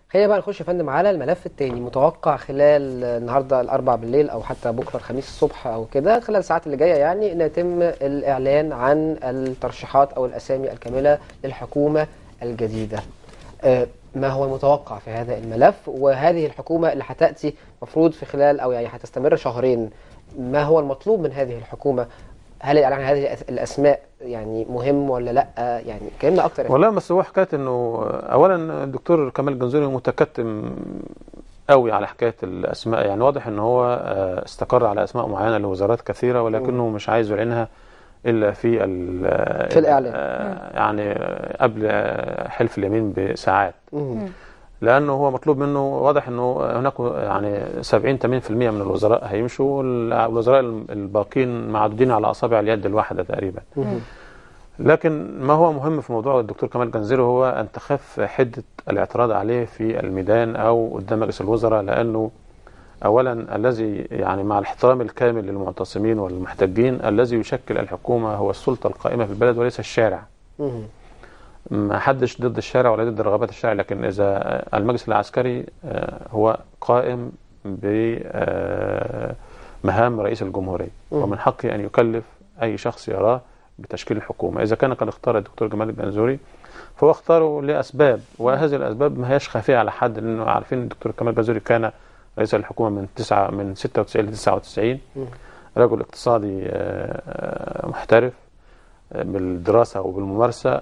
خلينا بقى نخش يا فندم على الملف التاني متوقع خلال النهارده الاربع بالليل او حتى بكره الخميس الصبح او كده خلال الساعات اللي جايه يعني ان يتم الاعلان عن الترشيحات او الاسامي الكامله للحكومه الجديده. آه، ما هو المتوقع في هذا الملف وهذه الحكومه اللي هتاتي مفروض في خلال او يعني هتستمر شهرين ما هو المطلوب من هذه الحكومه؟ هل الاعلان عن هذه الاسماء يعني مهم ولا لا؟ يعني كلمنا اكتر يا والله بس هو حكايه انه اولا الدكتور كمال الجنزوري متكتم قوي على حكايه الاسماء يعني واضح ان هو آه، استقر على اسماء معينه لوزارات كثيره ولكنه مش عايز يعلنها الا في ال- في الإعلان. آه، يعني قبل آه، حلف اليمين بساعات مم. لانه هو مطلوب منه واضح انه هناك يعني 70 80% من الوزراء هيمشوا والوزراء الباقين معدودين على اصابع اليد الواحده تقريبا مم. لكن ما هو مهم في موضوع الدكتور كمال جنزيري هو ان تخف حده الاعتراض عليه في الميدان او قدام مجلس الوزراء لانه اولا الذي يعني مع الاحترام الكامل للمعتصمين والمحتجين الذي يشكل الحكومه هو السلطه القائمه في البلد وليس الشارع مم. ما حدش ضد الشارع ولا ضد رغبات الشارع لكن اذا المجلس العسكري آه، هو قائم بمهام رئيس الجمهوريه مم. ومن حقه ان يكلف اي شخص يراه بتشكيل الحكومه اذا كان قد اختار الدكتور جمال الجنزوري فهو اختاره لاسباب وهذه الاسباب ما هيش خفيه على حد لانه عارفين الدكتور كمال الجنزوري كان رئيس الحكومه من 9 من 96 ل 99 مم. رجل اقتصادي آه، آه، محترف آه، بالدراسه وبالممارسه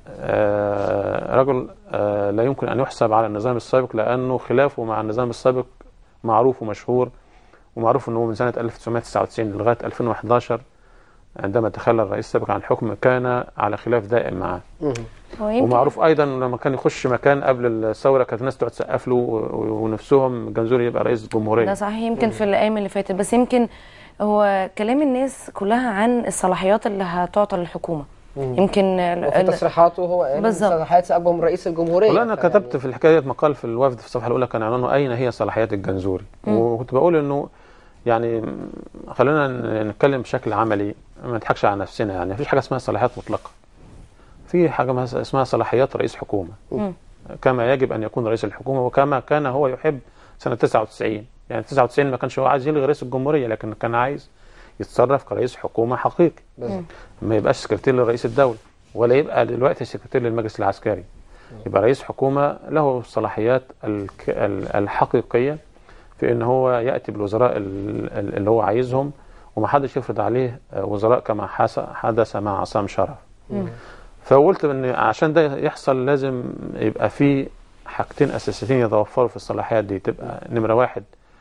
آه، رجل آه، لا يمكن ان يحسب على النظام السابق لانه خلافه مع النظام السابق معروف ومشهور ومعروف انه من سنه 1999 لغايه 2011 عندما تخلى الرئيس السابق عن الحكم كان على خلاف دائم معه مم. ويمكن ومعروف ايضا لما كان يخش مكان قبل الثوره كانت الناس تقعد تسقف له و- ونفسهم جنزوري يبقى رئيس الجمهوريه ده صحيح يمكن في الايام اللي فاتت بس يمكن هو كلام الناس كلها عن الصلاحيات اللي هتعطى للحكومه مم. يمكن ال- وفي ال- تصريحاته هو قال بالظبط. صلاحيات اكبر من رئيس الجمهوريه والله انا فيعني- كتبت في الحكايه ديت مقال في الوفد في الصفحه الاولى كان عنوانه اين هي صلاحيات الجنزوري وكنت بقول انه يعني خلينا ن- نتكلم بشكل عملي ما نضحكش على نفسنا يعني مفيش حاجه اسمها صلاحيات مطلقه في حاجه مس- اسمها صلاحيات رئيس حكومه مم. كما يجب ان يكون رئيس الحكومه وكما كان هو يحب سنه 99 يعني 99 ما كانش هو عايز يلغي رئيس الجمهوريه لكن كان عايز يتصرف كرئيس حكومه حقيقي بالظبط. ما يبقاش سكرتير لرئيس الدولة ولا يبقى دلوقتي سكرتير للمجلس العسكري يبقى رئيس حكومة له الصلاحيات الك- ال- الحقيقية في ان هو يأتي بالوزراء ال- ال- اللي هو عايزهم ومحدش يفرض عليه آه، وزراء كما حس- حدث مع عصام شرف فقلت ان عشان ده يحصل لازم يبقى في حاجتين اساسيتين يتوفروا في الصلاحيات دي تبقى نمرة واحد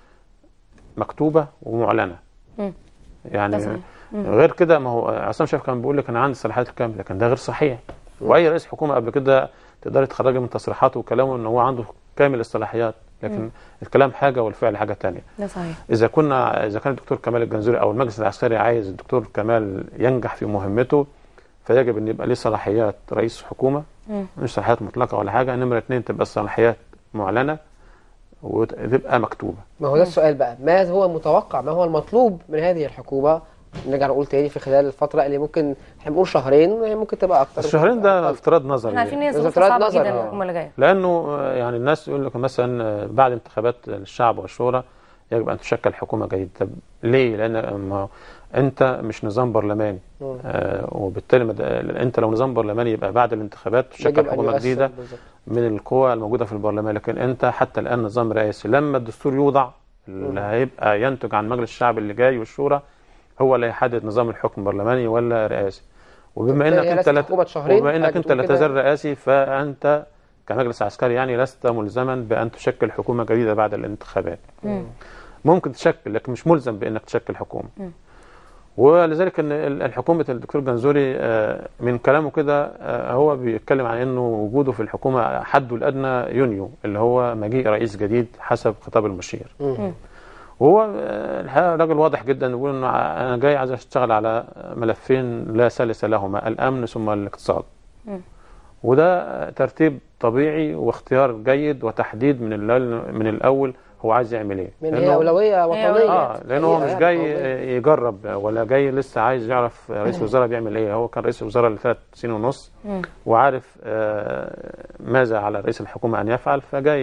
مكتوبة ومعلنة مم. يعني ده صحيح. غير كده ما هو عصام شرف كان بيقول لك انا عندي صلاحيات كامله لكن ده غير صحيح واي رئيس حكومه قبل كده تقدري تخرجي من تصريحاته وكلامه ان هو عنده كامل الصلاحيات لكن الكلام حاجه والفعل حاجه ثانيه ده صحيح اذا كنا اذا كان الدكتور كمال الجنزوري او المجلس العسكري عايز الدكتور كمال ينجح في مهمته فيجب ان يبقى ليه صلاحيات رئيس حكومه مم. مش صلاحيات مطلقه ولا حاجه نمره اثنين تبقى الصلاحيات معلنه وتبقى مكتوبه ما هو ده السؤال بقى ما هو المتوقع ما هو المطلوب من هذه الحكومة نرجع نقول تاني في خلال الفترة اللي ممكن احنا بنقول شهرين وهي ممكن تبقى أكتر الشهرين ده افتراض نظري احنا عارفين ان هي ده ظروف افتراض صعبه نظر، جدا آه. الحكومه اللي جايه لانه آه، يعني الناس يقول لك مثلا آه، بعد انتخابات الشعب والشورى يجب ان تشكل حكومه جديده طب ليه؟ لان ما انت مش نظام برلماني مم. آه وبالتالي ما ده- انت لو نظام برلماني يبقى بعد الانتخابات يجب تشكل أن حكومه يؤثر جديده بالظبط. من القوى الموجوده في البرلمان لكن انت حتى الان نظام رئاسي لما الدستور يوضع اللي هيبقى ينتج عن مجلس الشعب اللي جاي والشورى هو اللي هيحدد نظام الحكم برلماني ولا رئاسي وبما انك هي انت لست لا حكومة شهرين، وبما انك حضرتك انت بتقول لا كده. تزال رئاسي فانت كمجلس عسكري يعني لست ملزما بان تشكل حكومه جديده بعد الانتخابات مم. ممكن تشكل لكن مش ملزم بانك تشكل حكومه مم. ولذلك ان ال- الحكومه الدكتور جنزوري آه، من كلامه كده آه، هو بيتكلم عن انه وجوده في الحكومه حده الادنى يونيو اللي هو مجيء رئيس جديد حسب خطاب المشير مم. وهو آه، الحقيقه راجل واضح جدا يقول انه ع- انا جاي عايز اشتغل على ملفين لا ثالث لهما الامن ثم الاقتصاد مم. وده آه، ترتيب طبيعي واختيار جيد وتحديد من ال- من الاول هو عايز يعمل ايه من لأنه- هي أولوية وطنية اه لانه هو حقيقة مش يعني جاي قومية. يجرب ولا جاي لسه عايز يعرف رئيس الوزراء بيعمل ايه هو كان رئيس الوزراء لثلاث سنين ونص مم. وعارف آه، ماذا على رئيس الحكومه ان يفعل فجاي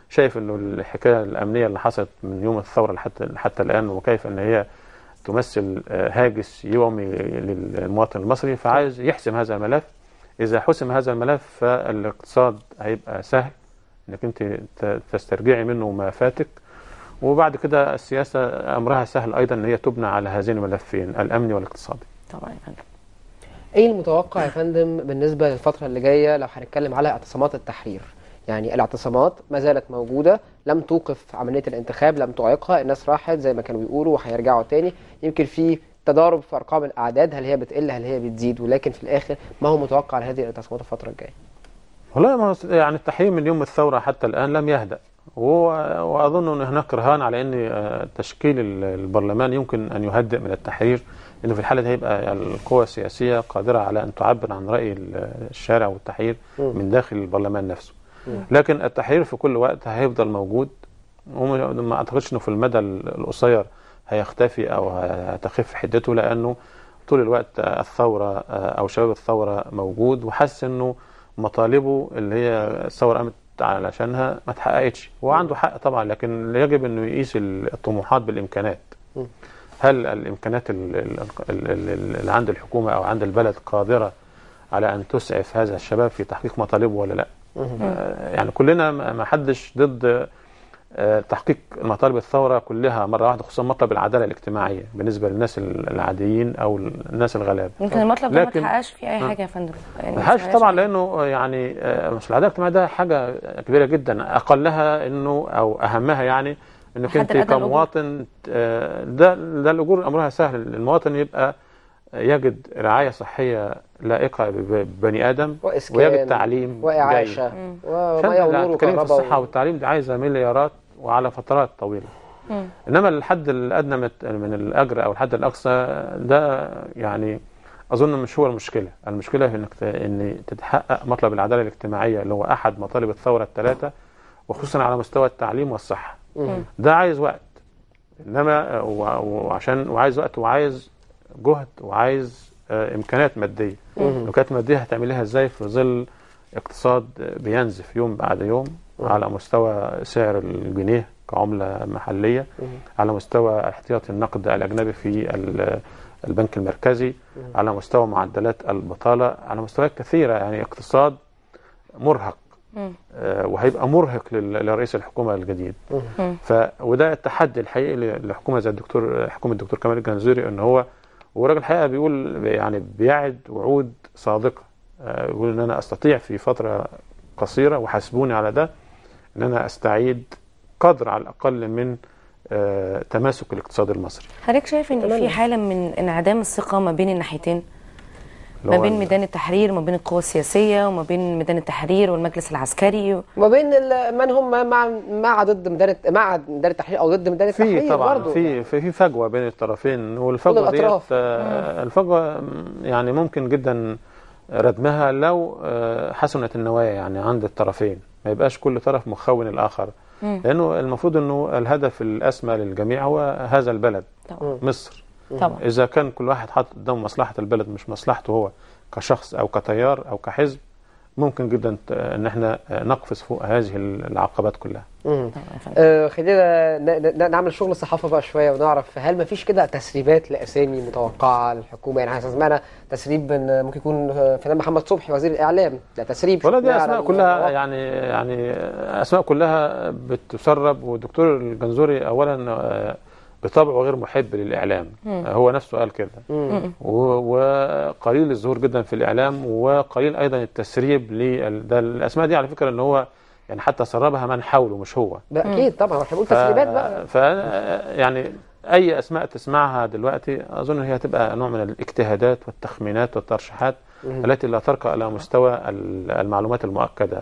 شايف انه الحكايه الامنيه اللي حصلت من يوم الثوره لحتى حتى الان وكيف ان هي تمثل آه، هاجس يومي للمواطن المصري فعايز يحسم هذا الملف اذا حسم هذا الملف فالاقتصاد هيبقى سهل انك انت ت- تسترجعي منه ما فاتك وبعد كده السياسه امرها سهل ايضا ان هي تبنى على هذين الملفين الامني والاقتصادي طبعا يا فندم ايه المتوقع يا فندم بالنسبه للفتره اللي جايه لو هنتكلم على اعتصامات التحرير يعني الاعتصامات ما زالت موجوده لم توقف عمليه الانتخاب لم تعيقها الناس راحت زي ما كانوا بيقولوا وهيرجعوا تاني يمكن في تضارب في ارقام الاعداد هل هي بتقل هل هي بتزيد ولكن في الاخر ما هو متوقع لهذه الاعتصامات الفتره الجايه والله ما هو يعني التحرير من يوم الثوره حتى الان لم يهدأ و- واظن ان هناك رهان على ان آه، تشكيل ال- البرلمان يمكن ان يهدئ من التحرير انه في الحاله دي هيبقى القوى السياسيه قادره على ان تعبر عن راي ال- الشارع والتحرير مم. من داخل البرلمان نفسه لكن التحرير في كل وقت هيفضل موجود وما ما اعتقدش انه في المدى ال- القصير هيختفي او هتخف حدته لانه طول الوقت الثوره او شباب الثوره موجود وحس انه مطالبه اللي هي الثوره قامت علشانها ما اتحققتش هو عنده حق طبعا لكن يجب انه يقيس الطموحات بالامكانات م. هل الامكانات ال- ال- ال- ال- اللي عند الحكومه او عند البلد قادره على ان تسعف هذا الشباب في تحقيق مطالبه ولا لا آه، يعني كلنا ما ما حدش ضد آه، تحقيق مطالب الثوره كلها مره واحده خصوصا مطلب العداله الاجتماعيه بالنسبه للناس العاديين او الناس الغلابه يمكن المطلب ده ما لكن- اتحققش فيه اي آه. حاجه يا فندم يعني ما حاجة ما طبعا حاجة. لانه يعني آه، مش العداله الاجتماعيه ده حاجه كبيره جدا اقلها انه او اهمها يعني انك الحد انت الأدنى للأجور. كمواطن آه، ده ده الاجور امرها سهل المواطن يبقى يجد رعايه صحيه لائقه ب- ببني ادم واسكان ويجد تعليم واعاشه جيد. وميه عشان ونور تتكلم في وكهرباء الصحه و... والتعليم دي عايزه مليارات وعلى فترات طويله مم. انما الحد الادنى من من الاجر او الحد الاقصى ده يعني اظن مش هو المشكله المشكله في انك ت- ان تتحقق مطلب العداله الاجتماعيه اللي هو احد مطالب الثوره الثلاثه وخصوصا على مستوى التعليم والصحه مم. ده عايز وقت انما و- وعشان وعايز وقت وعايز جهد وعايز آه، امكانيات ماديه الامكانيات الماديه هتعمليها ازاي في ظل اقتصاد بينزف يوم بعد يوم على مستوى سعر الجنيه كعمله محليه على مستوى احتياطي النقد الاجنبي في ال- البنك المركزي على مستوى معدلات البطاله على مستويات كثيره يعني اقتصاد مرهق مم. آه، وهيبقى مرهق لل- لرئيس الحكومه الجديد مم. ف وده التحدي الحقيقي ل- لحكومه زي الدكتور حكومه الدكتور كمال الجنزوري ان هو وراجل الحقيقه بيقول يعني بيعد وعود صادقه آه، يقول ان انا استطيع في فتره قصيره وحاسبوني على ده ان انا استعيد قدر على الاقل من آه، تماسك الاقتصاد المصري حضرتك شايف ان تمام. في حاله من انعدام الثقه ما بين الناحيتين اللي ما هو بين ال- ميدان التحرير وما بين القوى السياسيه وما بين ميدان التحرير والمجلس العسكري وما بين ال- من هم مع مع ضد ميدان مع ميدان التحرير او ضد ميدان التحرير في طبعا برضه في في في فجوه بين الطرفين والفجوه كل ديت الأطراف. آه، الفجوه م، يعني ممكن جدا ردمها لو آه، حسنت النوايا يعني عند الطرفين ما يبقاش كل طرف مخون الاخر مم. لانه المفروض انه الهدف الاسمى للجميع هو هذا البلد طبعا مصر طبعا اذا كان كل واحد حاطط قدامه مصلحه البلد مش مصلحته هو كشخص او كتيار او كحزب ممكن جدا ت- ان احنا آه، نقفز فوق هذه العقبات كلها مم. طبعا يا فندم. آه خلينا ن- ن- نعمل شغل الصحافه بقى شويه ونعرف هل ما فيش كده تسريبات لاسامي متوقعه للحكومه يعني احنا سمعنا تسريب ان ممكن يكون آه، فنان محمد صبحي وزير الاعلام ده تسريب ولا دي شفناه على اسماء كلها المواقع. يعني يعني اسماء كلها بتسرب والدكتور الجنزوري اولا آه، بطبعه غير محب للاعلام مم. هو نفسه قال كده مم. و- وقليل الظهور جدا في الاعلام وقليل ايضا التسريب لل- ده الاسماء دي على فكره ان هو يعني حتى سربها من حوله مش هو ده اكيد طبعا احنا بنقول تسريبات بقى ف يعني اي اسماء تسمعها دلوقتي اظن هي هتبقى نوع من الاجتهادات والتخمينات والترشيحات مم. التي لا ترقى الى مستوى ال- المعلومات المؤكده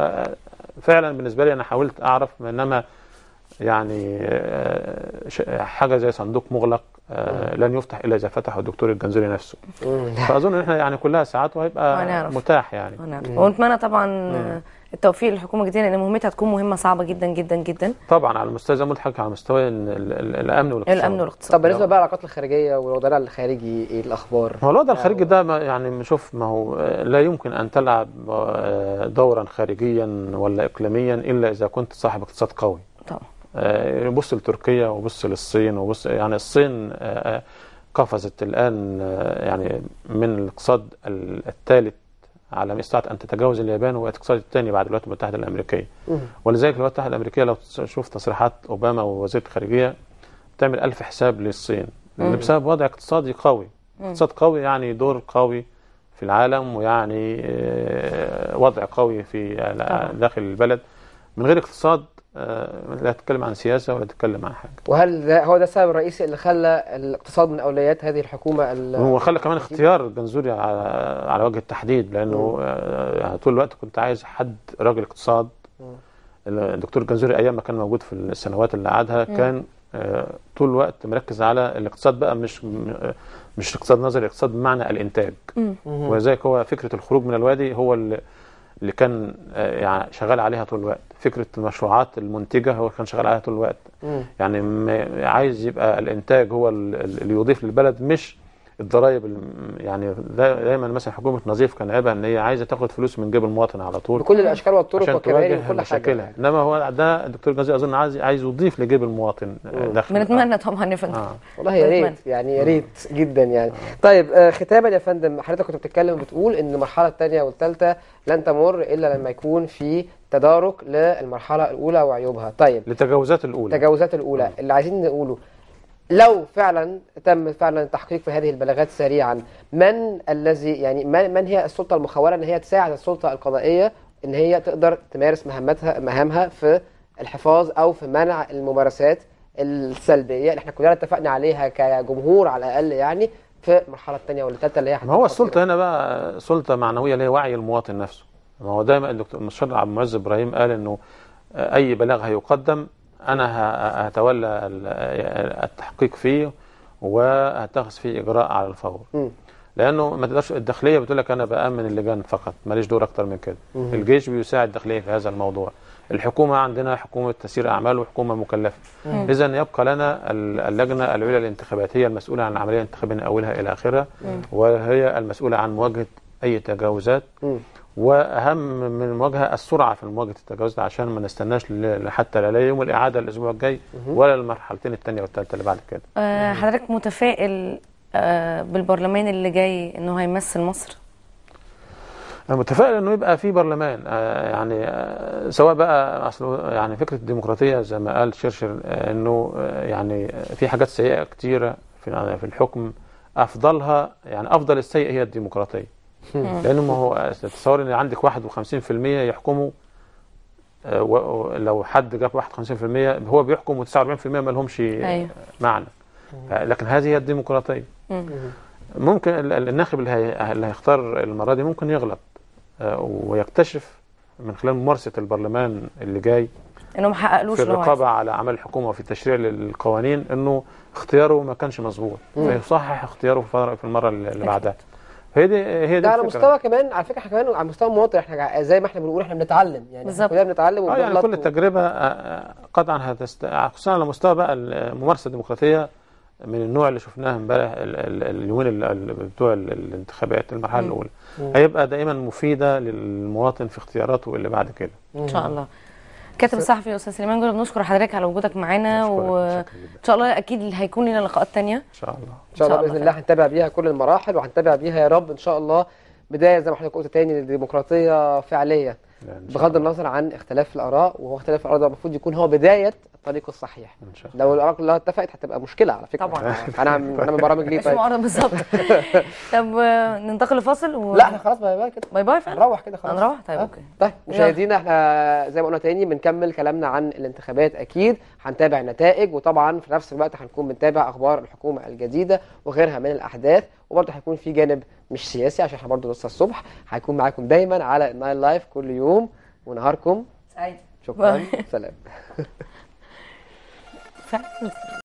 وفعلا بالنسبه لي انا حاولت اعرف انما يعني آه، ش- حاجه زي صندوق مغلق آه، لن يفتح الا اذا فتحه الدكتور الجنزوري نفسه مم. فاظن ان احنا يعني كلها ساعات وهيبقى هنعرف. متاح يعني ونعرف. ونتمنى طبعا آه، التوفيق للحكومه الجديده لان مهمتها تكون مهمه صعبه جدا جدا جدا طبعا على المستوى زي ما قلت لحضرتك على مستوى ال- ال- الامن والاقتصاد الامن والاقتصاد طب بالنسبه بقى للعلاقات الخارجيه والوضع الخارجي ايه الاخبار؟ هو الوضع الخارجي ده ما يعني شوف ما هو آه، لا يمكن ان تلعب آه، دورا خارجيا ولا اقليميا الا اذا كنت صاحب اقتصاد قوي طبعا آه، بص لتركيا وبص للصين وبص يعني الصين آه، آه، قفزت الان آه، يعني من الاقتصاد الثالث على استطاعت ان تتجاوز اليابان وبقت الاقتصاد الثاني بعد الولايات المتحده الامريكيه مم. ولذلك الولايات المتحده الامريكيه لو تشوف تصريحات اوباما ووزير الخارجيه تعمل ألف حساب للصين اللي بسبب وضع اقتصادي قوي اقتصاد قوي يعني دور قوي في العالم ويعني آه، وضع قوي في طبعا. داخل البلد من غير اقتصاد آه، لا تتكلم عن سياسه ولا تتكلم عن حاجه وهل ده هو ده السبب الرئيسي اللي خلى الاقتصاد من اولويات هذه الحكومه ال- هو خلى كمان اختيار الجنزوري على على وجه التحديد لانه آه، يعني طول الوقت كنت عايز حد راجل اقتصاد الدكتور الجنزوري ايام ما كان موجود في السنوات اللي قعدها كان آه، طول الوقت مركز على الاقتصاد بقى مش م- آه، مش اقتصاد نظري اقتصاد بمعنى الانتاج ولذلك هو فكره الخروج من الوادي هو اللي اللي كان آه، يعني شغال عليها طول الوقت فكره المشروعات المنتجه هو كان شغال عليها طول الوقت مم. يعني م- عايز يبقى الانتاج هو ال- ال- اللي يضيف للبلد مش الضرائب الم- يعني دا- دايما مثلا حكومه نظيف كان عيبها ان هي عايزه تاخد فلوس من جيب المواطن على طول بكل الاشكال والطرق عشان والكباري تواجه وكل حاجه مشاكلها انما هو ده الدكتور جازي اظن عايز عايز يضيف لجيب المواطن آه، داخل بنتمنى طبعا يا فندم آه. والله يا بتمنى. ريت يعني يا ريت جدا يعني طيب آه، ختاما يا فندم حضرتك كنت بتتكلم بتقول ان المرحله الثانيه والثالثه لن تمر الا لما يكون في تدارك للمرحله الاولى وعيوبها طيب للتجاوزات الاولى التجاوزات الاولى اللي عايزين نقوله لو فعلا تم فعلا التحقيق في هذه البلاغات سريعا من الذي يعني من, من هي السلطه المخوله ان هي تساعد السلطه القضائيه ان هي تقدر تمارس مهمتها مهامها في الحفاظ او في منع الممارسات السلبيه اللي احنا كلنا اتفقنا عليها كجمهور على الاقل يعني في المرحله الثانيه والثالثه اللي هي ما هو السلطه هنا بقى سلطه معنويه اللي هي وعي المواطن نفسه ما هو دايما الدكتور المستشار عبد المعز ابراهيم قال انه آه، اي بلاغ هيقدم انا ه- هتولى ال- التحقيق فيه وهتخذ فيه اجراء على الفور مم. لانه ما تقدرش الداخليه بتقول لك انا بامن اللجان فقط ماليش دور اكتر من كده الجيش بيساعد الداخليه في هذا الموضوع الحكومه عندنا حكومه تسيير اعمال وحكومه مكلفه اذا يبقى لنا ال- اللجنه العليا للانتخابات هي المسؤوله عن العمليه الانتخابيه من اولها الى اخرها وهي المسؤوله عن مواجهه اي تجاوزات مم. واهم من المواجهه السرعه في مواجهه التجاوزات عشان ما نستناش ل- حتى لا يوم الاعاده الاسبوع الجاي ولا المرحلتين الثانيه والثالثه اللي بعد كده آه، حضرتك متفائل آه، بالبرلمان اللي جاي انه هيمثل مصر انا متفائل انه يبقى في برلمان آه، يعني آه، سواء بقى اصله يعني فكره الديمقراطيه زي ما قال شرشر آه، انه آه، يعني آه، في حاجات سيئه كتيره في في الحكم افضلها يعني افضل السيء هي الديمقراطيه لانه ما هو تصور ان عندك 51% يحكموا آه، و- و- لو حد جاب 51% هو بيحكم و49% ما لهمش أيوه. معنى آه، لكن هذه هي الديمقراطيه مم. ممكن ال- ال- الناخب اللي, هي اللي هيختار المره دي ممكن يغلط آه، ويكتشف من خلال ممارسه البرلمان اللي جاي انه ما حققلوش في اللي هو الرقابه على اعمال الحكومه وفي التشريع للقوانين انه اختياره ما كانش مظبوط فيصحح اختياره في الفر- في المره اللي اللي بعدها هي دي هي دي ده على الفكرة. مستوى كمان على فكره احنا كمان على مستوى المواطن احنا زي ما احنا بنقول احنا بنتعلم يعني احنا بالظبط. كلنا بنتعلم اه يعني وبنغلط كل التجربه آه، آه، قطعا هتست... خصوصا على مستوى بقى الممارسه الديمقراطيه من النوع اللي شفناه امبارح ال- ال- اليومين ال- ال- بتوع ال- الانتخابات المرحله الاولى هيبقى دائما مفيده للمواطن في اختياراته اللي بعد كده ان شاء الله كاتب الصحفي استاذ سليمان جول بنشكر حضرتك على وجودك معانا أشكرك، وان شكرا جدا. شاء الله اكيد هيكون لنا لقاءات تانية ان شاء الله ان شاء الله إن شاء باذن الله الله هنتابع بيها كل المراحل وهنتابع بيها يا رب ان شاء الله بدايه زي ما حضرتك قلت تاني للديمقراطيه فعليه لا، إن شاء بغض الله. النظر عن اختلاف الاراء وهو اختلاف الاراء ده المفروض يكون هو بدايه الطريق الصحيح ان شاء الله لو الاراء كلها اتفقت هتبقى مشكله على فكره طبعا. انا انا من برامج ليه مش طيب معارضة بالظبط طب آه، ننتقل لفاصل و... لا احنا خلاص باي باي كده باي باي فعلا هنروح كده خلاص هنروح طيب آه. اوكي طيب مشاهدينا احنا زي ما قلنا تاني بنكمل كلامنا عن الانتخابات اكيد هنتابع النتائج وطبعا في نفس الوقت هنكون بنتابع اخبار الحكومه الجديده وغيرها من الاحداث وبرضه هيكون في جانب مش سياسي عشان احنا برضه لسه الصبح هيكون معاكم دايما على النايل لايف كل يوم ونهاركم سعيد شكرا باي. سلام فعلا